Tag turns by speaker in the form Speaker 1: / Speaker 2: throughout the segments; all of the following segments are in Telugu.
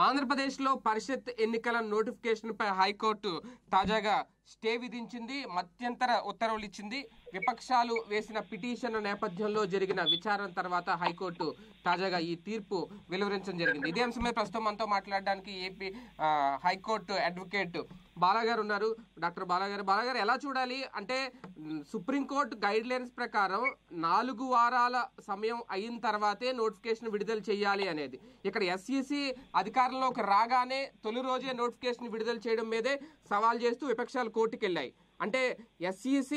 Speaker 1: ఆంధ్రప్రదేశ్లో పరిషత్ ఎన్నికల నోటిఫికేషన్ పై హైకోర్టు తాజాగా స్టే విధించింది మధ్యంతర ఉత్తర్వులు ఇచ్చింది విపక్షాలు వేసిన పిటిషన్ నేపథ్యంలో జరిగిన విచారణ తర్వాత హైకోర్టు తాజాగా ఈ తీర్పు వెలువరించడం జరిగింది ఇదే అంశమే ప్రస్తుతం మనతో మాట్లాడడానికి ఏపీ ఆ, హైకోర్టు అడ్వకేట్ బాలాగారు ఉన్నారు డాక్టర్ బాలాగారు బాలాగారు ఎలా చూడాలి అంటే మ్, సుప్రీంకోర్టు గైడ్ లైన్స్ ప్రకారం నాలుగు వారాల సమయం అయిన తర్వాతే నోటిఫికేషన్ విడుదల చేయాలి అనేది ఇక్కడ ఎస్ఈసి అధికారంలోకి రాగానే తొలి రోజే నోటిఫికేషన్ విడుదల చేయడం మీదే సవాల్ చేస్తూ విపక్షాలు కోర్టుకు వెళ్ళాయి అంటే ఎస్ఈసి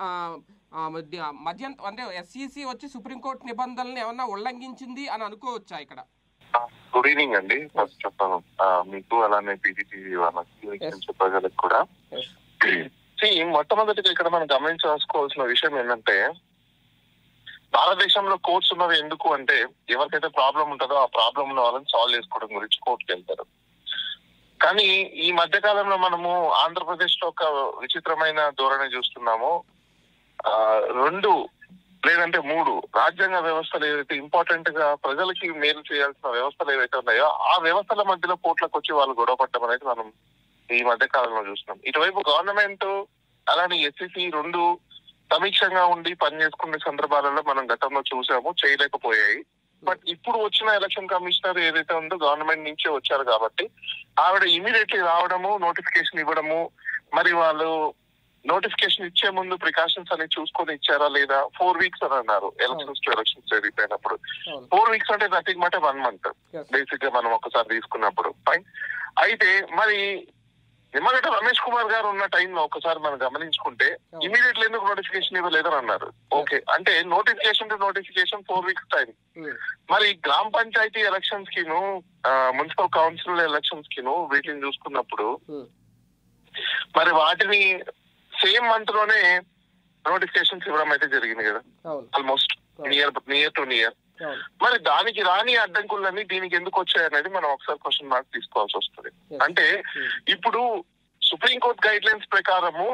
Speaker 1: మధ్య అంటే ఎస్ఈసి వచ్చి సుప్రీంకోర్టు నిబంధనలను ఏమన్నా ఉల్లంఘించింది అని అనుకోవచ్చా ఇక్కడ
Speaker 2: గుడ్ ఈవినింగ్ అండి ఫస్ట్ చెప్పాను ఆ, మీకు అలానే పీజీటీవీ వాళ్ళకి వీక్షించే ప్రజలకు కూడా See, మొట్టమొదటిగా ఇక్కడ మనం గమనించాల్సుకోవాల్సిన విషయం ఏంటంటే భారతదేశంలో కోర్ట్స్ ఉన్నవి ఎందుకు అంటే ఎవరికైతే ప్రాబ్లం ఉంటుందో ఆ ప్రాబ్లం ఉన్న వాళ్ళని సాల్వ్ చేసుకోవడం గురించి కోర్టుకి వెళ్తారు కానీ ఈ మధ్య కాలంలో మనము ఆంధ్రప్రదేశ్ లో ఒక విచిత్రమైన ధోరణి చూస్తున్నాము ఆ, రెండు లేదంటే మూడు రాజ్యాంగ వ్యవస్థలు ఏవైతే ఇంపార్టెంట్ గా ప్రజలకి మేలు చేయాల్సిన వ్యవస్థలు ఏవైతే ఉన్నాయో ఆ వ్యవస్థల మధ్యలో కోర్టులకు వచ్చి వాళ్ళు గొడవ పడటం అనేది మనం ఈ మధ్య కాలంలో చూస్తున్నాం ఇటువైపు గవర్నమెంట్ అలానే ఎస్సీసీ రెండు సమీక్షంగా ఉండి పని చేసుకునే సందర్భాలలో మనం గతంలో చూసాము చేయలేకపోయాయి బట్ ఇప్పుడు వచ్చిన ఎలక్షన్ కమిషనర్ ఏదైతే ఉందో గవర్నమెంట్ నుంచే వచ్చారు కాబట్టి ఆవిడ ఇమీడియట్లీ రావడము నోటిఫికేషన్ ఇవ్వడము మరి వాళ్ళు నోటిఫికేషన్ ఇచ్చే ముందు ప్రికాషన్స్ అని చూసుకొని ఇచ్చారా లేదా ఫోర్ వీక్స్ అని అన్నారు ఎలక్షన్స్ టు ఎలక్షన్స్ జరిగిపోయినప్పుడు
Speaker 1: అవును.
Speaker 2: ఫోర్ వీక్స్ అంటే నథింగ్ మాట వన్ మంత్
Speaker 1: Yes.
Speaker 2: బేసిక్ గా మనం ఒకసారి తీసుకున్నప్పుడు ఫైన్ అయితే మరి నిమ్మగడ్డ రమేష్ కుమార్ గారు ఉన్న టైంలో ఒకసారి మనం గమనించుకుంటే
Speaker 1: అవును.
Speaker 2: ఇమీడియట్లీ ఎందుకు నోటిఫికేషన్ ఇవ్వలేదని అన్నారు ఓకే అంటే notification to notification four weeks time
Speaker 1: um,
Speaker 2: మరి గ్రామ పంచాయతీ ఎలక్షన్స్ కిను మున్సిపల్ కౌన్సిల్ ఎలక్షన్స్ కిను వీటిని చూసుకున్నప్పుడు
Speaker 1: ఉమ్,
Speaker 2: మరి వాటిని సేమ్ మంత్ లోనే నోటిఫికేషన్స్ ఇవ్వడం అయితే జరిగింది కదా
Speaker 1: అవును
Speaker 2: almost near near to near
Speaker 1: అవును
Speaker 2: మరి దానికి రాని అడ్డంకులన్నీ దీనికి ఎందుకు వచ్చాయి అనేది మనం ఒకసారి క్వశ్చన్ మార్క్ తీసుకోవాల్సి వస్తుంది
Speaker 1: Yes.
Speaker 2: అంటే
Speaker 1: ఉమ్,
Speaker 2: ఇప్పుడు సుప్రీంకోర్టు గైడ్ లైన్స్ ప్రకారము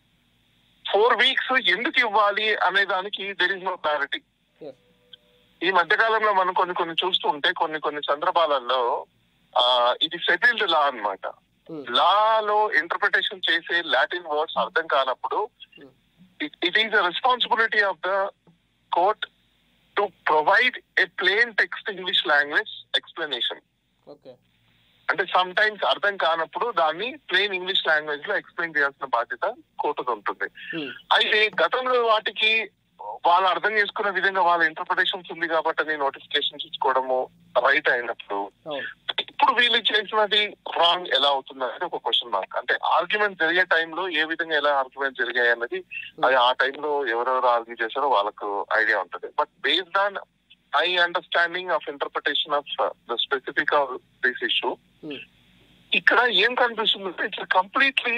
Speaker 2: ఫోర్ వీక్స్ ఎందుకు ఇవ్వాలి అనే దానికి there is no clarity
Speaker 1: yes.
Speaker 2: ఈ మధ్య కాలంలో మనం కొన్ని కొన్ని చూస్తూ ఉంటే కొన్ని కొన్ని సందర్భాలలో ఆ ఇది సెటిల్డ్ లా అన్నమాట
Speaker 1: ఉమ్,
Speaker 2: లాలో ఇంటర్ప్రిటేషన్ చేసే లాటిన్ వర్డ్స్ అర్థం కానప్పుడు
Speaker 1: Hmm.
Speaker 2: It is the responsibility of the court to provide a plain text English language explanation
Speaker 1: okay
Speaker 2: అంటే సమ్ టైమ్స్ అర్థం కానప్పుడు దాన్ని ప్లేన్ ఇంగ్లీష్ లాంగ్వేజ్ లో ఎక్స్ప్లెయిన్ చేయాల్సిన బాధ్యత కోర్టుకు ఉంటుంది
Speaker 1: ఉమ్,
Speaker 2: అయితే గతంలో వాటికి వాళ్ళు అర్థం చేసుకున్న విధంగా వాళ్ళ ఇంటర్ప్రిటేషన్స్ ఉంది కాబట్టి నోటిఫికేషన్స్ ఇచ్చుకోవడము రైట్ అయినప్పుడు
Speaker 1: అవును
Speaker 2: ఇప్పుడు వీళ్ళు చేసినది రాంగ్ ఎలా అవుతుంది అనేది ఒక క్వశ్చన్ మార్క్ అంటే ఆర్గ్యుమెంట్ జరిగే టైంలో ఏ విధంగా ఎలా ఆర్గ్యుమెంట్ జరిగాయి అన్నది అది ఆ టైంలో ఎవరెవరు ఆర్గ్యూ చేశారో వాళ్ళకు ఐడియా ఉంటుంది but based on I understanding of interpretation of the specific of this issue
Speaker 1: um,
Speaker 2: ఇక్కడ ఏం కనిపిస్తుంది ఇట్స్ కంప్లీట్లీ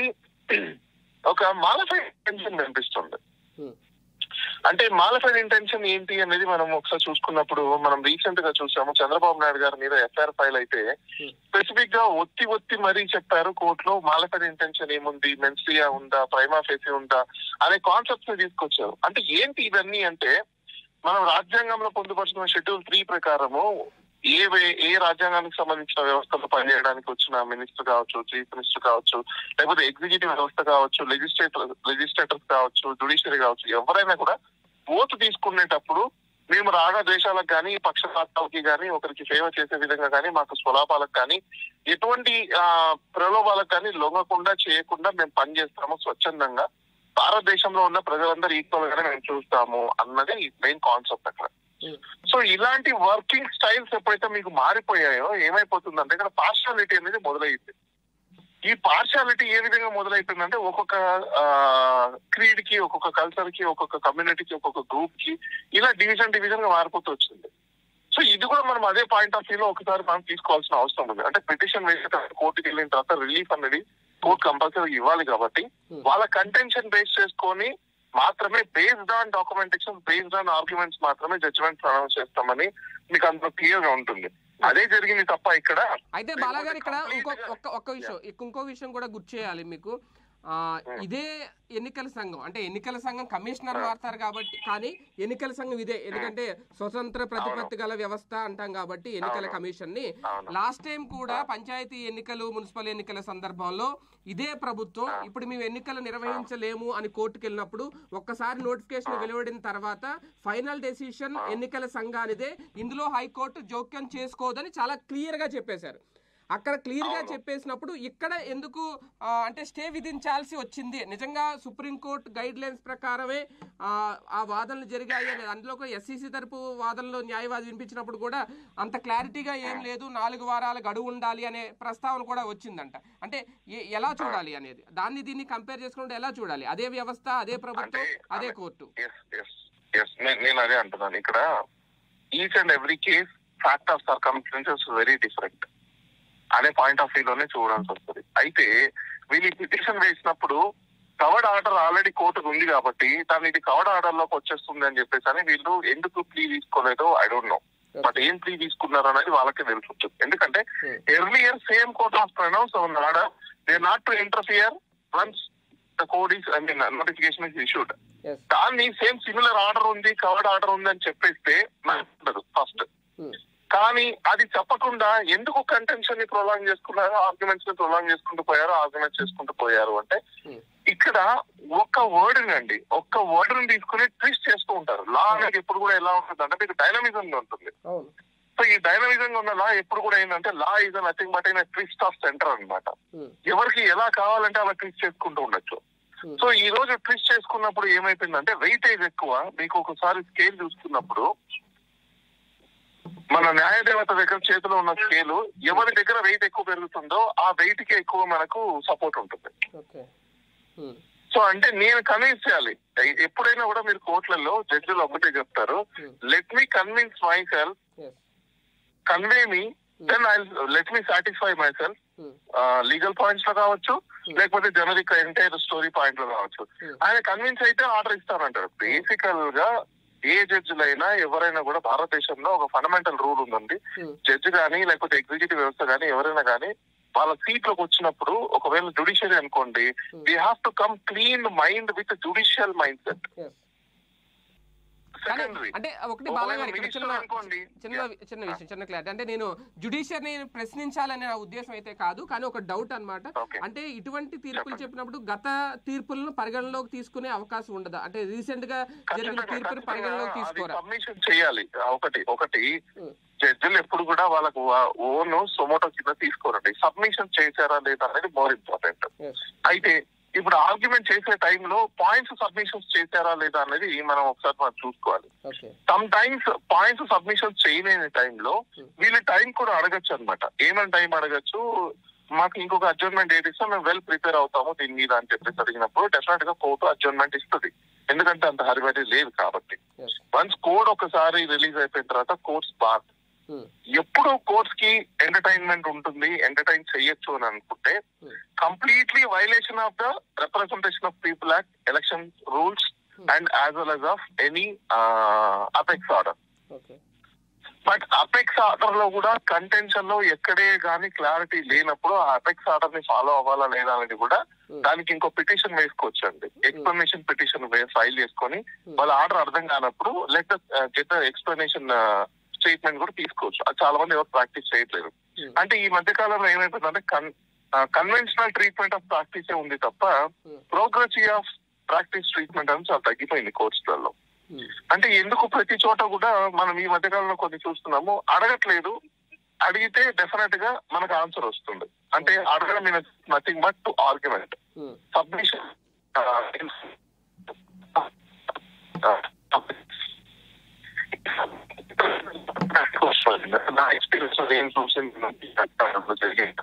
Speaker 2: ఒక మాలఫైడ్ ఇంటెన్షన్ కనిపిస్తుంది
Speaker 1: ఉమ్,
Speaker 2: అంటే మాలఫైడ్ ఇంటెన్షన్ ఏంటి అనేది మనం ఒకసారి చూసుకున్నప్పుడు మనం రీసెంట్ గా చూసాము చంద్రబాబు నాయుడు గారి మీద ఎఫ్ఐఆర్ ఫైల్ అయితే
Speaker 1: Hmm.
Speaker 2: స్పెసిఫిక్ గా ఒత్తి ఒత్తి మరీ చెప్పారు కోర్టులో మాలఫైడ్ ఇంటెన్షన్ ఏముంది మెన్స్రియా ఉందా ప్రైమా ఫేసి ఉందా అనే కాన్సెప్ట్స్ ని తీసుకొచ్చారు అంటే ఏంటి ఇవన్నీ అంటే మనం రాజ్యాంగంలో పొందుపరుచుకున్న షెడ్యూల్ త్రీ ప్రకారము ఏ వే- ఏ రాజ్యాంగానికి సంబంధించిన వ్యవస్థలో పనిచేయడానికి వచ్చిన మినిస్టర్ కావచ్చు చీఫ్ మినిస్టర్ కావచ్చు లేకపోతే ఎగ్జిక్యూటివ్ వ్యవస్థ కావచ్చు లెజిస్లేటర్ లెజిస్లేటర్స్ కావచ్చు జుడిషియరీ కావచ్చు ఎవరైనా కూడా ఓటు తీసుకునేటప్పుడు మేము రాగా దేశాలకు కానీ పక్షపాతాలకి కానీ ఒకరికి సేవ చేసే విధంగా కానీ మాకు స్వలాభాలకు కానీ ఎటువంటి ఆ, ప్రలోభాలకు కానీ లొంగకుండా చేయకుండా మేము పనిచేస్తాము స్వచ్ఛందంగా భారతదేశంలో ఉన్న ప్రజలందరూ ఈక్వల్ గానే మేము చూస్తాము అన్నది మెయిన్ కాన్సెప్ట్ అక్కడ
Speaker 1: ఉమ్,
Speaker 2: సో ఇలాంటి వర్కింగ్ స్టైల్స్ ఎప్పుడైతే మీకు మారిపోయాయో ఏమైపోతుందంటే ఇక్కడ పార్షాలిటీ అనేది మొదలైంది ఈ పార్షాలిటీ ఏ విధంగా మొదలైతుందంటే ఒక్కొక్క క్రీడ్ కి ఒక్కొక్క కల్చర్ కి ఒక్కొక్క కమ్యూనిటీకి ఒక్కొక్క గ్రూప్ కి ఇలా డివిజన్ డివిజన్ గా మారిపోతూ వచ్చింది సో ఇది కూడా మనం అదే పాయింట్ ఆఫ్ వ్యూ లో ఒకసారి మనం తీసుకోవాల్సిన అవసరం ఉంది అంటే పిటిషన్ వేసిన తర్వాత కోర్టుకి వెళ్ళిన తర్వాత రిలీఫ్ అనేది కోర్టు కంపల్సరీ ఇవ్వాలి కాబట్టి
Speaker 1: Hmm.
Speaker 2: వాళ్ళ కంటెన్షన్ బేస్ చేసుకొని మాత్రమే based on documentation based on arguments మాత్రమే జడ్జిమెంట్ ప్రొనౌన్స్ చేస్తామని మీకు అందులో క్లియర్ గా ఉంటుంది అదే జరిగింది తప్ప ఇక్కడ
Speaker 1: అయితే బాలాగారు ఇక్కడ ఇంకో
Speaker 2: Complete గా-
Speaker 1: ఒక్క ఒక్క విషయం ఇక ఇంకో విషయం కూడా గుర్తు చేయాలి మీకు ఆ, ఇదే ఎన్నికల సంఘం అంటే ఎన్నికల సంఘం కమిషనర్ మారుతారు కాబట్టి కానీ ఎన్నికల సంఘం ఇదే ఎందుకంటే స్వతంత్ర ప్రతిపత్తి గల వ్యవస్థ అంటాం కాబట్టి ఎన్నికల కమిషన్ ని
Speaker 2: అవును.
Speaker 1: లాస్ట్ టైం కూడా పంచాయతీ ఎన్నికలు మున్సిపల్ ఎన్నికల సందర్భంలో ఇదే ప్రభుత్వం ఇప్పుడు మేము ఎన్నికలు నిర్వహించలేము అని కోర్టుకు వెళ్ళినప్పుడు ఒక్కసారి నోటిఫికేషన్ వెలువడిన తర్వాత ఫైనల్ డెసిషన్ ఎన్నికల సంఘానిదే ఇందులో హైకోర్టు జోక్యం చేసుకోదని చాలా క్లియర్ గా చెప్పేశారు అక్కడ క్లియర్ గా చెప్పేసినప్పుడు ఇక్కడ ఎందుకు ఆ, అంటే స్టే విధించాల్సి వచ్చింది నిజంగా సుప్రీంకోర్టు గైడ్ లైన్స్ ప్రకారమే ఆ, ఆ వాదనలు జరిగాయి అనేది అందులో ఎస్సీసీ తరపు వాదనలో న్యాయవాది వినిపించినప్పుడు కూడా అంత క్లారిటీగా ఏం లేదు నాలుగు వారాల గడువు ఉండాలి అనే ప్రస్తావన కూడా వచ్చిందంట అంటే ఏ- ఎలా చూడాలి అనేది దాన్ని దీన్ని కంపేర్ చేసుకుంటే ఎలా చూడాలి అదే వ్యవస్థ అదే ప్రభుత్వం
Speaker 2: అంటే-
Speaker 1: అదే కోర్టు
Speaker 2: ఎస్ ఎస్ ఎస్ నేను అదే అంటున్నాను ఇక్కడ each and every case fact of circumstances very different అనే పాయింట్ ఆఫ్ వ్యూ లోనే చూడాల్సి వస్తుంది అయితే వీళ్ళు పిటిషన్ వేసినప్పుడు కవర్డ్ ఆర్డర్ ఆల్రెడీ కోర్టుకు ఉంది కాబట్టి తను ఇది కవర్డ్ ఆర్డర్ లోకి వచ్చేస్తుంది అని చెప్పేసి అని వీళ్ళు ఎందుకు ప్లీ తీసుకోలేదో ఐ డోంట్ నో బట్ ఏం ప్లీ తీసుకున్నారు అనేది వాళ్ళకే తెలుసుంటుంది ఎందుకంటే
Speaker 1: Hmm.
Speaker 2: Earlier same court of pronounce on order they not to interfere once the code is I mean notification is issued
Speaker 1: as
Speaker 2: దాన్ని సేమ్ సిమిలర్ ఆర్డర్ ఉంది కవర్డ్ ఆర్డర్ ఉంది అని చెప్పేస్తే నాకు ఉండదు ఫస్ట్ కానీ అది చెప్పకుండా ఎందుకు కంటెన్షన్ ని ప్రొలాంగ్ చేసుకున్నారు ఆర్గ్యుమెంట్స్ ని ప్రొలాంగ్ చేసుకుంటూ పోయారు ఆర్గ్యుమెంట్స్ చేసుకుంటూ పోయారు అంటే ఇక్కడ ఒక్క వర్డ్ అండి ఒక్క వర్డ్ ని తీసుకుని ట్విస్ట్ చేస్తూ ఉంటారు లా అనేది ఎప్పుడు కూడా ఎలా ఉంటుంది అంటే మీకు డైనమిజం ఉంటుంది
Speaker 1: అవును
Speaker 2: సో ఈ డైనమిజం ఉన్న లా ఎప్పుడు కూడా ఏంటంటే లా ఇస్ నథింగ్ బట్ అయిన ట్విస్ట్ ఆఫ్ సెంటర్ అన్నమాట
Speaker 1: Hmm.
Speaker 2: ఎవరికి ఎలా కావాలంటే అలా ట్విస్ట్ చేసుకుంటూ ఉండొచ్చు
Speaker 1: Hmm.
Speaker 2: సో ఈ రోజు ట్విస్ట్ చేసుకున్నప్పుడు ఏమైపోయిందంటే వెయిటేజ్ ఎక్కువ మీకు ఒకసారి స్కేల్ చూసుకున్నప్పుడు మన న్యాయదేవత దగ్గర చేతిలో ఉన్న స్కేలు ఎవరి దగ్గర వెయిట్ ఎక్కువ పెరుగుతుందో ఆ వెయిట్ కి ఎక్కువ మనకు సపోర్ట్ ఉంటుంది
Speaker 1: ఓకే
Speaker 2: సో అంటే నేను కన్విన్స్ చేయాలి ఎ- ఎప్పుడైనా కూడా మీరు కోర్టులలో జడ్జిలు ఒకటే చెప్తారు let me convince myself
Speaker 1: as
Speaker 2: convey me then I let me satisfy myself legal points లో కావచ్చు లేకపోతే జనరిక్ ఎంటైర్ స్టోరీ పాయింట్ లో కావచ్చు
Speaker 1: Hmm.
Speaker 2: ఆయన కన్విన్స్ అయితే ఆర్డర్ ఇస్తానంటారు బేసికల్ గా ఏ జడ్జిలైనా ఎవరైనా కూడా భారతదేశంలో ఒక ఫండమెంటల్ రూల్ ఉందండి జడ్జి కానీ లేకపోతే ఎగ్జిక్యూటివ్ వ్యవస్థ కానీ ఎవరైనా కానీ వాళ్ళ సీట్ లోకి వచ్చినప్పుడు ఒకవేళ జుడిషియరీ అనుకోండి we have to come clean mind with judicial mindset
Speaker 1: as కానీ
Speaker 2: సెకండరీ
Speaker 1: అంటే ఒకటి బాలా గారు ఇక్కడ చిన్న
Speaker 2: అనుకోండి
Speaker 1: చిన్న చిన్న విషయం చిన్న క్లారిటీ అంటే నేను జుడిషియర్ని ప్రశ్నించాలనే నా ఉద్దేశం అయితే కాదు కానీ ఒక డౌట్ అన్నమాట
Speaker 2: Okay.
Speaker 1: అంటే ఇటువంటి తీర్పులు
Speaker 2: చెప్పండి.
Speaker 1: చెప్పినప్పుడు గత తీర్పులను పరిగణలోకి తీసుకునే అవకాశం ఉండదా అంటే రీసెంట్ గా జరిగిన
Speaker 2: ఖచ్చితంగా,
Speaker 1: తీర్పుని పరిగణలోకి
Speaker 2: ఖచ్చితంగా అది
Speaker 1: తీసుకోరా
Speaker 2: సబ్మిషన్ చేయాలి ఒకటి ఒకటి
Speaker 1: Hmm.
Speaker 2: జడ్జిలు ఎప్పుడు కూడా వాళ్ళకు ఓన్ సొమోటో కింద తీసుకోరండి సబ్మిషన్ చేశారా లేదా అనేది మోర్ ఇంపార్టెంట్
Speaker 1: Yes.
Speaker 2: అయితే ఇప్పుడు ఆర్గ్యుమెంట్ చేసే టైంలో పాయింట్స్ సబ్మిషన్స్ చేశారా లేదా అనేది మనం ఒకసారి మనం చూసుకోవాలి
Speaker 1: okay
Speaker 2: sometimes points submission చేయలేని టైంలో
Speaker 1: Hmm.
Speaker 2: వీళ్ళు టైం కూడా అడగచ్చు అనమాట ఏమని టైం అడగచ్చు మాకు ఇంకొక అడ్జర్న్మెంట్ డేట్ ఇస్తే మేము వెల్ ప్రిపేర్ అవుతాము దీని మీద అని చెప్పేసి అడిగినప్పుడు డెఫినెట్ గా కోర్టు అడ్జర్న్మెంట్ ఇస్తుంది ఎందుకంటే అంత హరిబరి లేదు కాబట్టి
Speaker 1: ఎస్
Speaker 2: వన్స్ కోడ్ ఒకసారి రిలీజ్ అయిపోయిన తర్వాత కోర్ట్స్ బార్ ఎప్పుడు కోర్ట్స్ కి ఎంటర్టైన్మెంట్ ఉంటుంది ఎంటర్టైన్ చెయ్యొచ్చు అని అనుకుంటే
Speaker 1: Hmm.
Speaker 2: Completely violation of the representation of people act election rules
Speaker 1: Hmm.
Speaker 2: And as well as of any apex order
Speaker 1: okay
Speaker 2: but apex order లో కూడా కంటెన్షన్ లో ఎక్కడే గానీ క్లారిటీ లేనప్పుడు ఆ అపెక్స్ ఆర్డర్ ని ఫాలో అవ్వాలా లేదా అనేది కూడా దానికి ఇంకో పిటిషన్ వేసుకోవచ్చు అండి ఎక్స్ప్లెనేషన్ పిటిషన్ ఫైల్ చేసుకొని వాళ్ళ ఆర్డర్ అర్థం కానప్పుడు లెట్ గెట్ ఎక్స్ప్లెనేషన్ స్టేట్మెంట్ కూడా తీసుకోవచ్చు అది చాలా మంది ఎవరు ప్రాక్టీస్ చేయట్లేదు అంటే ఈ మధ్య కాలంలో ఏమైపోతుందంటే కన్వెన్షనల్ ట్రీట్మెంట్ ఆఫ్ ప్రాక్టీస్ ఉంది తప్ప ప్రోగ్రెసివ్ ఆఫ్ ప్రాక్టీస్ ట్రీట్మెంట్ అని చాలా తగ్గిపోయింది కోర్సులలో అంటే ఎందుకు ప్రతి చోట కూడా మనం ఈ మధ్య కాలంలో కొన్ని చూస్తున్నాము అడగట్లేదు అడిగితే డెఫినెట్ గా మనకు ఆన్సర్ వస్తుంది అంటే అడగడం mean nothing but to argument submission నా ఎక్స్పీరియన్స్ ఏం చూసింది జరిగింది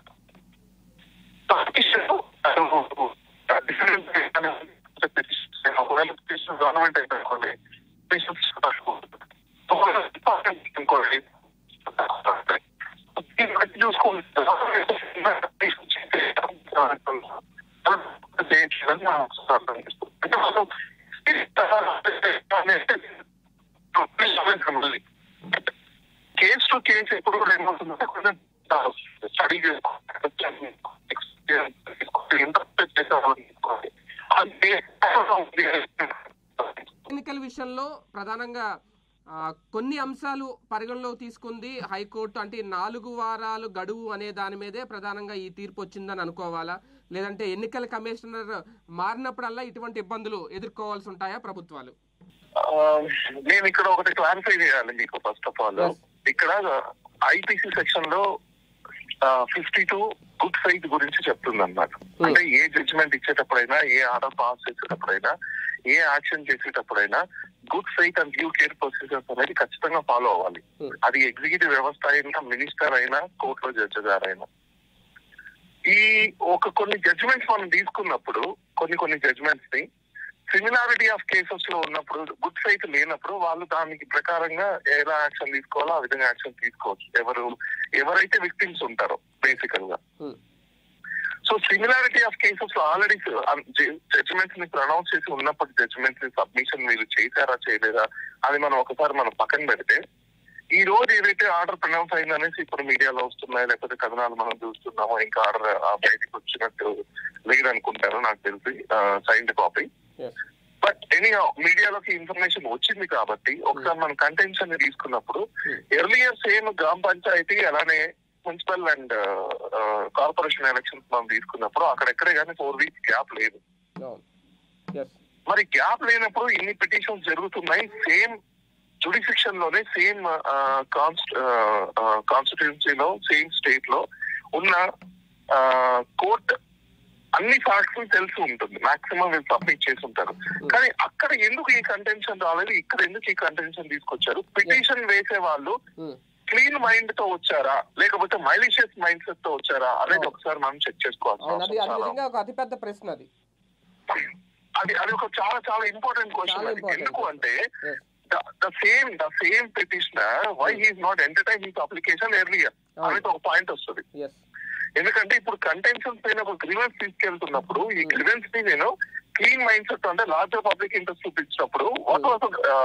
Speaker 2: ఒకవేళ గవర్నమెంట్ అయితే అనుకోండి ఇంకోటి చూసుకోవాలి కేస్ టు కేసు ఎప్పుడు కూడా ఏమవుతుందంటే కొంచెం స్టడీ చేసుకోవాలి ఇంటర్ప్రెట్ చేసే వాళ్ళని తీసుకోవాలి అంటే
Speaker 1: ఎన్నికల విషయంలో ప్రధానంగా ఆ, కొన్ని అంశాలు పరిగణలోకి తీసుకుంది హైకోర్టు అంటే ఈ నాలుగు వారాలు గడువు అనే దాని మీదే ప్రధానంగా ఈ తీర్పు వచ్చిందని అనుకోవాలా లేదంటే ఎన్నికల కమిషనర్ మారినప్పుడల్లా ఇటువంటి ఇబ్బందులు ఎదుర్కోవాల్సి ఉంటాయా ప్రభుత్వాలు
Speaker 2: ఆ, నేను ఇక్కడ ఒకటి క్లారిఫై చేయాలి మీకు ఫస్ట్ ఆఫ్ ఆల్
Speaker 1: Yes.
Speaker 2: ఇక్కడ ఐపీసీ సెక్షన్ లో ఫిఫ్టీ టూ గుడ్ ఫైట్ గురించి చెప్తుంది అనమాట
Speaker 1: Hmm.
Speaker 2: అంటే ఏ జడ్జిమెంట్ ఇచ్చేటప్పుడైనా ఏ ఆర్డర్ పాస్ చేసేటప్పుడైనా ఏ యాక్షన్ చేసేటప్పుడైనా good faith and due care procedures అనేది ఖచ్చితంగా ఫాలో అవ్వాలి
Speaker 1: Hmm.
Speaker 2: అది ఎగ్జిక్యూటివ్ వ్యవస్థ అయినా మినిస్టర్ అయినా కోర్టులో జడ్జి గారైనా ఈ ఒక కొన్ని జడ్జిమెంట్స్ మనం తీసుకున్నప్పుడు కొన్ని కొన్ని జడ్జిమెంట్స్ ని సిమిలారిటీ ఆఫ్ కేసెస్ లో ఉన్నప్పుడు గుడ్ ఫైట్ లేనప్పుడు వాళ్ళు దానికి ప్రకారంగా ఎలా యాక్షన్ తీసుకోవాలో ఆ విధంగా యాక్షన్ తీసుకోవచ్చు ఎవరు ఎవరైతే విక్టిమ్స్ ఉంటారో బేసికల్ గా
Speaker 1: Hmm.
Speaker 2: So similarity of cases లో ఆల్రెడీ జడ్జిమెంట్స్ ని ప్రొనౌన్స్ చేసి ఉన్నప్పటి జడ్జిమెంట్స్ ని సబ్మిషన్ మీరు చేశారా చేయలేదా అది మనం ఒకసారి మనం పక్కన పెడితే ఈ రోజు ఏదైతే ఆర్డర్ ప్రొనౌన్స్ అయిందనేసి ఇప్పుడు మీడియాలో వస్తున్నాయి లేకపోతే కథనాలు మనం చూస్తున్నామో ఇంకా ఆర్డర్ బయటకు వచ్చినట్టు లేదనుకుంటారు నాకు తెలిసి signed copy
Speaker 1: Yes.
Speaker 2: But any మీడియాలోకి ఇన్ఫర్మేషన్ వచ్చింది కాబట్టి ఒకసారి మనం కంటెన్షన్ తీసుకున్నప్పుడు
Speaker 1: Hmm.
Speaker 2: ఎర్లియర్ సేమ్ గ్రామ పంచాయతీ అలానే మున్సిపల్ అండ్ కార్పొరేషన్ ఎలక్షన్స్ మనం తీసుకున్నప్పుడు అక్కడెక్కడే కానీ ఫోర్ వీక్స్ గ్యాప్ లేదు
Speaker 1: అవును ఎస్
Speaker 2: మరి గ్యాప్ లేనప్పుడు ఇన్ని పిటిషన్స్ జరుగుతున్నాయి సేమ్ జుడిసిక్షన్ లోనే సేమ్ కాన్స్టిట్యున్సీలో సేమ్ స్టేట్ లో ఉన్న కోర్ట్ అన్ని ఫ్యాక్ట్స్ తెలిసి ఉంటుంది మాక్సిమం వీళ్ళు సబ్మిట్ చేసి ఉంటారు కానీ అక్కడ ఎందుకు ఈ కంటెన్షన్ రాలేదు ఇక్కడ ఎందుకు ఈ కంటెన్షన్ తీసుకొచ్చారు పిటిషన్ వేసే వాళ్ళు క్లీన్ మైండ్ తో వచ్చారా లేకపోతే మైలిషియస్ మైండ్ సెట్ తో వచ్చారా అనేది ఒకసారి మనం చెక్ చేసుకోవాల్సిన
Speaker 1: అవును అది
Speaker 2: అవసరం
Speaker 1: అది
Speaker 2: చాలా
Speaker 1: నిజంగా ఒక అతిపెద్ద ప్రశ్న అది
Speaker 2: అది అది ఒక చాలా చాలా ఇంపార్టెంట్ క్వశ్చన్
Speaker 1: చాలా
Speaker 2: అది
Speaker 1: important.
Speaker 2: ఎందుకు అంటే
Speaker 1: Yes.
Speaker 2: The same the same petitioner why he's not entertain his application earlier అనేది ఒక పాయింట్ వస్తుంది
Speaker 1: ఎస్
Speaker 2: ఎందుకంటే ఇప్పుడు కంటెన్షన్ పైన ఒక గ్రీవెన్స్ తీసుకెళ్తున్నప్పుడు ఈ గ్రీవెన్స్ ని నేను క్లీన్ మైండ్ సెట్ అంటే లార్జర్ పబ్లిక్ ఇంట్రెస్ట్ చూపించినప్పుడు what was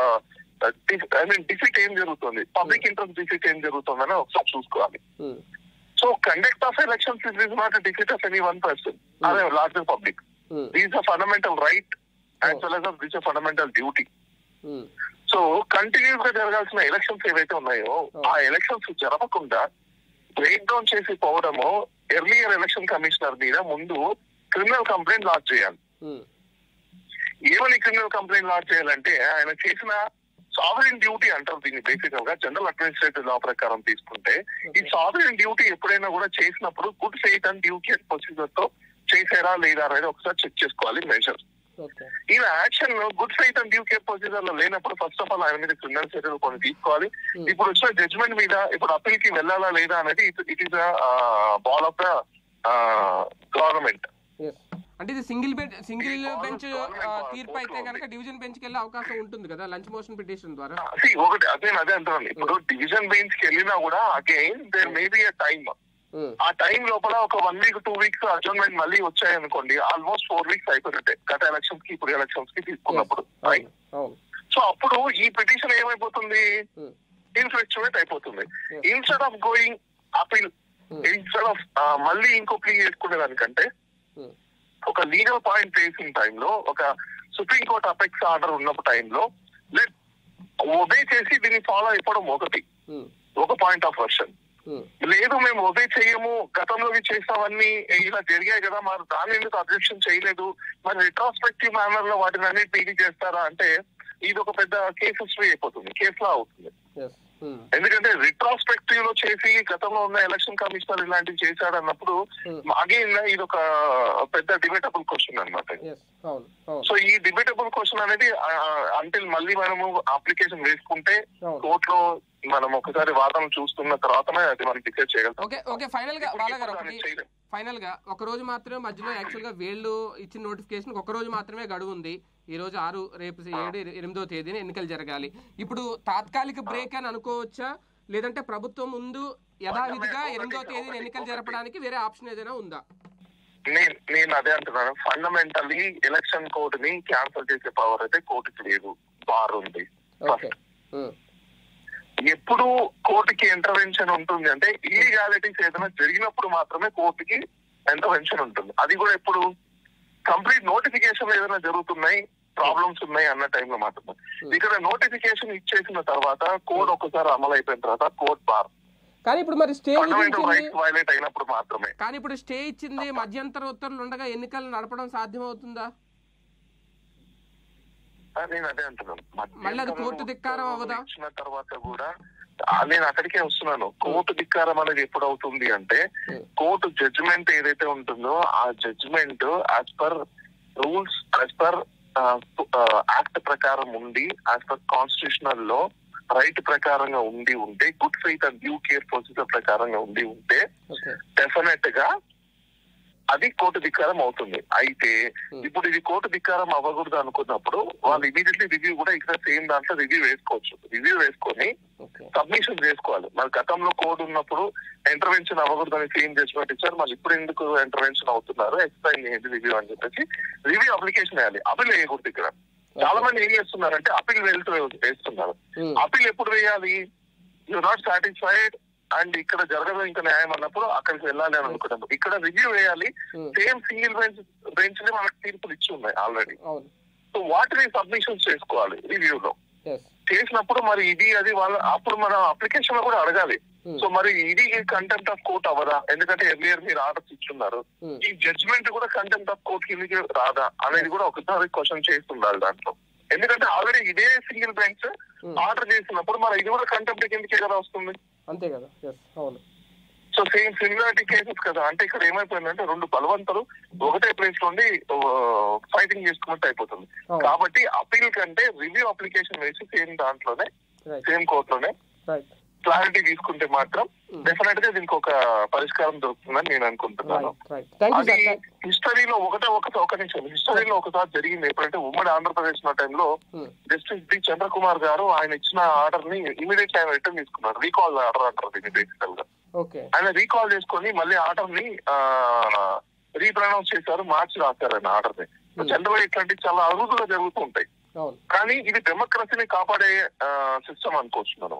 Speaker 2: I mean defeat ఏం జరుగుతుంది పబ్లిక్ ఇంట్రెస్ట్ డిఫిట్ ఏం జరుగుతుందని ఒకసారి చూసుకోవాలి so conduct of elections is not defeat of any one person అదే larger public these a fundamental right as well as this a fundamental duty so continuous గా జరగాల్సిన ఎలక్షన్స్ ఏవైతే ఉన్నాయో ఆ ఎలక్షన్స్ జరగకుండా బ్రేక్ డౌన్ చేసి పోవడము ఎర్లియర్ ఎలక్షన్ కమిషనర్ మీద ముందు క్రిమినల్ కంప్లైంట్ లాంచ్ చేయాలి ఏమని క్రిమినల్ కంప్లైంట్ లాంచ్ చేయాలంటే ఆయన చేసిన సావరిన్ డ్యూటీ అంటారు దీన్ని బేసికల్ గా జనరల్ అడ్మినిస్ట్రేటివ్ లా ప్రకారం తీసుకుంటే ఈ సావరిన్ డ్యూటీ ఎప్పుడైనా కూడా చేసినప్పుడు good faith and duty procedure తో చేసారా లేదా అనేది ఒకసారి చెక్ చేసుకోవాలి మెజర్
Speaker 1: ఓకే
Speaker 2: ఈయన action good faith and due care procedure లో లేనప్పుడు ఫస్ట్ ఆఫ్ ఆల్ ఆయన మీద క్రిమినల్ చర్యలు కొన్ని తీసుకోవాలి
Speaker 1: Hmm.
Speaker 2: ఇప్పుడు వచ్చిన జడ్జ్మెంట్ మీద ఇప్పుడు అప్పీల్ కి వెళ్ళాలా లేదా అనేది it is ball of the government
Speaker 1: yes అంటే ఇది సింగిల్ బెంచ్ సింగిల్
Speaker 2: ఇది
Speaker 1: బెంచ్
Speaker 2: గవర్నమెంట్
Speaker 1: ఆ,
Speaker 2: కోర్టులో
Speaker 1: తీర్పు అయితే
Speaker 2: ఉంది.
Speaker 1: కనుక డివిజన్ బెంచ్ కి వెళ్ళే అవకాశం ఉంటుంది కదా లంచ్ మోషన్ పిటిషన్ ద్వారా
Speaker 2: ఒకటి అదే అదే అంటున్నాను ఇప్పుడు డివిజన్ బెంచ్ కి వెళ్ళినా కూడా again there may be a time
Speaker 1: um,
Speaker 2: ఆ టైం లోపల ఒక one week two weeks adjournment మళ్ళీ వచ్చాయనుకోండి ఆల్మోస్ట్ ఫోర్ వీక్స్ అయిపోయినట్టే గత ఎలక్షన్స్ కి ఇప్పుడు ఎలక్షన్స్ కి తీసుకున్నప్పుడు
Speaker 1: అవును అవును
Speaker 2: సో అప్పుడు ఈ పిటిషన్ ఏమైపోతుంది
Speaker 1: ఉమ్,
Speaker 2: ఇన్ఫ్లెక్చువేట్ అయిపోతుంది
Speaker 1: Yes.
Speaker 2: Instead of going appeal
Speaker 1: Hmm.
Speaker 2: Instead of మళ్ళీ ఇంకో ప్లీ చేసుకునే దానికంటే
Speaker 1: ఉమ్,
Speaker 2: ఒక లీగల్ పాయింట్ వేసిన టైంలో ఒక సుప్రీంకోర్టు అపెక్స్ ఆర్డర్ ఉన్నప్పుడు టైంలో లెట్ ఒబే చేసి దీన్ని ఫాలో అయిపోవడం ఒకటి
Speaker 1: ఉమ్,
Speaker 2: ఒక పాయింట్ ఆఫ్ వర్షన్
Speaker 1: ఉమ్,
Speaker 2: లేదు మేము ఒబే చేయము గతంలో ఇవి చేసామన్నీ ఇలా జరిగాయి కదా మరి దాని ఎందుకు అబ్జెక్షన్ చేయలేదు మరి రిట్రాస్పెక్టివ్ మేనర్ లో వాటిని అన్ని డీల్ చేస్తారా అంటే ఇది ఒక పెద్ద కేసు హిస్టరీ అయిపోతుంది కేసులా అవుతుంది
Speaker 1: ఎస్ ఉమ్,
Speaker 2: ఎందుకంటే రిట్రాస్పెక్టివ్ లో చేసి గతంలో ఉన్న ఎలక్షన్ కమిషనర్ ఇలాంటివి చేశాడు అన్నప్పుడు
Speaker 1: Hmm.
Speaker 2: అగైన్ ఇది ఒక పెద్ద డిబేటబుల్ క్వశ్చన్ అన్నమాట
Speaker 1: ఎస్ అవును అవును
Speaker 2: సో ఈ డిబేటబుల్ క్వశ్చన్ అనేది అంటిల్ మళ్ళీ మనము అప్లికేషన్ వేసుకుంటే
Speaker 1: అవును
Speaker 2: కోర్టులో మనం ఒకసారి వాదన చూస్తున్న తర్వాతనే అది మనం డిసైడ్ చేయగలుగుతాం
Speaker 1: ఓకే ఓకే ఫైనల్ గా బాలగారు
Speaker 2: ఇప్పుడు
Speaker 1: ఒకటి
Speaker 2: దాన్ని చేయలేం.
Speaker 1: ఫైనల్ గా ఒక రోజు మాత్రమే మధ్యలో యాక్చువల్ గా వీళ్ళు ఇచ్చిన నోటిఫికేషన్ ఒక రోజు మాత్రమే గడువు ఉంది ఈ రోజు ఆరు రేపు ఏడు ఎనిమిదో తేదీన ఎన్నికలు జరగాలి ఇప్పుడు తాత్కాలిక బ్రేక్ అని అనుకోవచ్చా లేదంటే ప్రభుత్వం ముందు యథావిధిగా ఎనిమిదో తేదీన ఎన్నికలు జరపడానికి వేరే ఆప్షన్ ఏదైనా ఉందా
Speaker 2: నేను నేను అదే అంటున్నాను ఫండమెంటల్లీ ఎలక్షన్ కోడ్ ని క్యాన్సిల్ చేసే పవర్ అయితే కోర్టుకి లేదు బార్ ఉంది
Speaker 1: ఓకే ఉమ్,
Speaker 2: ఎప్పుడు కోర్టుకి ఇంటర్వెన్షన్ ఉంటుంది అంటే ఇల్లీగాలిటీస్ ఏదైనా జరిగినప్పుడు మాత్రమే కోర్టుకి ఇంటర్వెన్షన్ ఉంటుంది అది కూడా ఎప్పుడు కంప్లీట్ నోటిఫికేషన్ ఏదైనా జరుగుతున్నాయి ప్రాబ్లమ్స్ ఉన్నాయి అన్న టైంలో మాత్రమే ఇక్కడ నోటిఫికేషన్ ఇచ్చేసిన తర్వాత కోడ్ ఒకసారి అమలు అయిపోయిన తర్వాత కోడ్ బార్
Speaker 1: కానీ ఇప్పుడు మరి స్టే
Speaker 2: ఫండమెంటల్
Speaker 1: విధించింది
Speaker 2: రైట్స్ వైలేట్ అయినప్పుడు మాత్రమే
Speaker 1: కానీ ఇప్పుడు స్టే ఇచ్చింది మధ్యంతర ఉత్తర్వులు ఉండగా ఎన్నికలు నడపడం సాధ్యమవుతుందా
Speaker 2: ఆ, నేను అదే అంటున్నాను
Speaker 1: మళ్ళీ అది కోర్టు ధిక్కారం అవ్వదా?
Speaker 2: ఇచ్చిన తర్వాత కూడా ఆ, నేను అక్కడికే వస్తున్నాను కోర్టు ధిక్కారం అనేది ఎప్పుడు అవుతుంది అంటే
Speaker 1: Hmm.
Speaker 2: కోర్టు జడ్జిమెంట్ ఏదైతే ఉంటుందో ఆ judgement as per rules as per act ప్రకారం ఉండి యాజ్ పర్ కాన్స్టిట్యూషనల్ లో రైట్ ప్రకారంగా ఉండి ఉంటే good faith and due care procedure ప్రకారంగా ఉండి ఉంటే
Speaker 1: ఓకే
Speaker 2: డెఫినెట్ గా అది కోర్టు ధిక్కారం అవుతుంది అయితే
Speaker 1: Hmm.
Speaker 2: ఇప్పుడు ఇది కోర్టు ధిక్కారం అవ్వకూడదు అనుకున్నప్పుడు వాళ్ళు ఇమీడియట్లీ రివ్యూ కూడా ఇక్కడ సేమ్ దాంట్లో రివ్యూ వేసుకోవచ్చు రివ్యూ వేసుకొని
Speaker 1: ఓకే
Speaker 2: సబ్మిషన్ చేసుకోవాలి మరి గతంలో కోడ్ ఉన్నప్పుడు ఇంటర్వెన్షన్ అవ్వకూడదు అని సేమ్ జడ్జ్మెంట్ ఇచ్చారు మళ్ళీ ఇప్పుడు ఎందుకు ఇంటర్వెన్షన్ అవుతున్నారు ఎక్స్ప్లెయిన్ చేయండి రివ్యూ అని చెప్పేసి రివ్యూ అప్లికేషన్ వేయాలి అప్పీల్ వేయకూడదు ఇక్కడ చాలా మంది ఏం చేస్తున్నారంటే అప్పీల్ వెళ్తూ వేస్తున్నారు
Speaker 1: ఉమ్,
Speaker 2: అప్పీల్ ఎప్పుడు వేయాలి యు నాట్ సాటిస్ఫైడ్ అండ్ ఇక్కడ జరగదు ఇంకా న్యాయం అన్నప్పుడు అక్కడికి వెళ్ళాలి అని అనుకుంటాం ఇక్కడ రివ్యూ వేయాలి
Speaker 1: um,
Speaker 2: same single bench bench ని మనకు తీర్పులు ఇచ్చి ఉన్నాయి ఆల్రెడీ
Speaker 1: అవును
Speaker 2: సో వాటిని సబ్మిషన్స్ చేసుకోవాలి రివ్యూలో
Speaker 1: ఎస్
Speaker 2: చేసినప్పుడు మరి ఇది అది వాళ్ళ అప్పుడు మన అప్లికేషన్ లో కూడా అడగాలి సో మరి ఇది కంటెంప్ట్ ఆఫ్ కోర్ట్ అవ్వదా ఎందుకంటే ఎర్లియర్ మీరు ఆర్డర్స్ ఇచ్చున్నారు ఈ జడ్జ్మెంట్ కూడా కంటెంప్ట్ ఆఫ్ కోర్ట్ కిందకి రాదా అనేది కూడా ఒకసారి క్వశ్చన్ చేస్తుండాలి దాంట్లో ఎందుకంటే ఆల్రెడీ ఇదే సింగిల్ బెంచ్ ఆర్డర్ చేసినప్పుడు మరి ఇది కూడా కంటెంప్ట్ కిందకే కదా వస్తుంది
Speaker 1: అంతే కదా ఎస్ అవును
Speaker 2: సో సేమ్ సిమిలారిటీ కేసెస్ కదా అంటే ఇక్కడ ఏమైపోయిందంటే రెండు బలవంతులు ఒకటే ప్లేస్ నుండి ఫైటింగ్ చేసుకున్నట్టు అయిపోతుంది
Speaker 1: అవును
Speaker 2: కాబట్టి అపీల్ కంటే రివ్యూ అప్లికేషన్ వేసి సేమ్ దాంట్లోనే
Speaker 1: రైట్
Speaker 2: సేమ్ కోర్టులోనే
Speaker 1: రైట్
Speaker 2: క్లారిటీ తీసుకుంటే మాత్రం
Speaker 1: Hmm.
Speaker 2: డెఫినెట్ గా దీనికి ఒక పరిష్కారం దొరుకుతుందని నేను అనుకుంటున్నాను
Speaker 1: రైట్ రైట్ థ్యాంక్ యూ
Speaker 2: అది
Speaker 1: సార్
Speaker 2: హిస్టరీలో ఒకటే ఒక ఒక నిమిషం హిస్టరీలో ఒకసారి జరిగింది ఎప్పుడంటే ఉమ్మడి ఆంధ్రప్రదేశ్ ఉన్న టైంలో జస్టిస్ బి చంద్రకుమార్ గారు ఆయన ఇచ్చిన ఆర్డర్ ని ఇమీడియట్ ఆయన రిటర్న్ తీసుకున్నారు రీకాల్ ఆర్డర్ అంటారు దీన్ని బేసికల్ గా
Speaker 1: ఓకే
Speaker 2: ఆయన రీకాల్ చేసుకొని మళ్ళీ ఆర్డర్ ని రీప్రనౌన్స్ చేశారు మార్చి రాశారు ఆయన ఆర్డర్ ని
Speaker 1: Hmm.
Speaker 2: జనరల్ ఇట్లాంటి చాలా అరుదుగా జరుగుతూ ఉంటాయి
Speaker 1: అవును
Speaker 2: కానీ ఇది డెమోక్రసీని కాపాడే సిస్టమ్ అనుకోవచ్చు మనం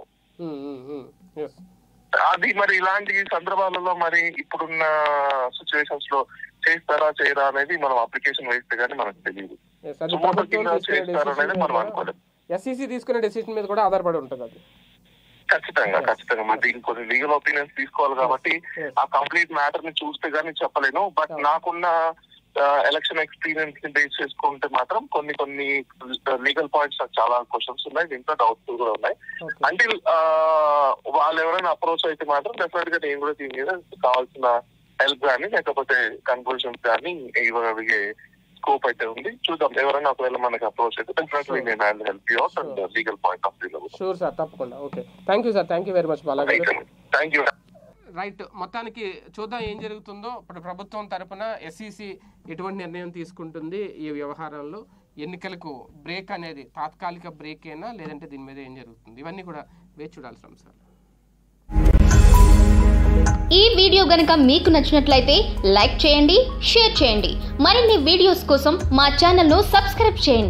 Speaker 1: ఎస్
Speaker 2: అది మరి ఇలాంటి సందర్భాలలో మరి ఇప్పుడున్న సిచ్యువేషన్స్ లో చేస్తారా చేయరా అనేది మనం అప్లికేషన్ వేస్తే గానీ మనకు తెలియదు
Speaker 1: ఎస్ అది
Speaker 2: సుమోటో
Speaker 1: ప్రభుత్వం
Speaker 2: కింద
Speaker 1: తీసుకునే
Speaker 2: చేస్తారు అనేది
Speaker 1: డెసిషన్
Speaker 2: మనం అనుకోలేదు
Speaker 1: ఎస్ఈసి తీసుకునే డెసిషన్ మీద కూడా ఆధారపడి ఉంటుంది అది
Speaker 2: ఖచ్చితంగా ఖచ్చితంగా మరి దీనికి కొన్ని లీగల్ ఒపీనియన్స్ తీసుకోవాలి కాబట్టి
Speaker 1: Yes.
Speaker 2: ఆ కంప్లీట్ మ్యాటర్ ని చూస్తే గానీ చెప్పలేను బట్
Speaker 1: Yeah.
Speaker 2: నాకున్న ఎలక్షన్ ఎక్స్పీరియన్స్ ని బేస్ చేసుకుంటే మాత్రం కొన్ని కొన్ని లీగల్ పాయింట్స్ నాకు చాలా క్వశ్చన్స్ ఉన్నాయి దీంట్లో డౌట్స్ కూడా ఉన్నాయి
Speaker 1: ఓకే
Speaker 2: అంటే వాళ్ళు ఎవరైనా అప్రోచ్ అయితే మాత్రం డెఫినెట్ గా నేను కూడా దీని మీద కావాల్సిన హెల్ప్ కానీ లేకపోతే కన్క్లూషన్స్ కానీ ఇవ్వగలిగే స్కోప్ అయితే ఉంది చూద్దాం ఎవరైనా ఒకవేళ మనకి అప్రోచ్ అయితే డెఫినెట్లీ
Speaker 1: Sure.
Speaker 2: నేను help you out and legal point of view
Speaker 1: sure sir తప్పకుండా okay thank you sir thank you very much Balaji garu
Speaker 2: thank you
Speaker 1: right మొత్తానికి చూద్దాం ఏం జరుగుతుందో ఇప్పుడు ప్రభుత్వం తరపున ఎస్ఈసి ఎటువంటి నిర్ణయం తీసుకుంటుంది ఈ వ్యవహారంలో ఎన్నికలకు బ్రేక్ అనేది తాత్కాలిక బ్రేక్ అయినా లేదంటే దీని మీద ఏం జరుగుతుంది ఇవన్నీ కూడా వేచి చూడాల్సిన అంశాలు
Speaker 3: ఈ వీడియో గనుక మీకు నచ్చినట్లయితే లైక్ చేయండి షేర్ చేయండి మరిన్ని వీడియోస్ కోసం మా ఛానల్ను సబ్స్క్రైబ్ చేయండి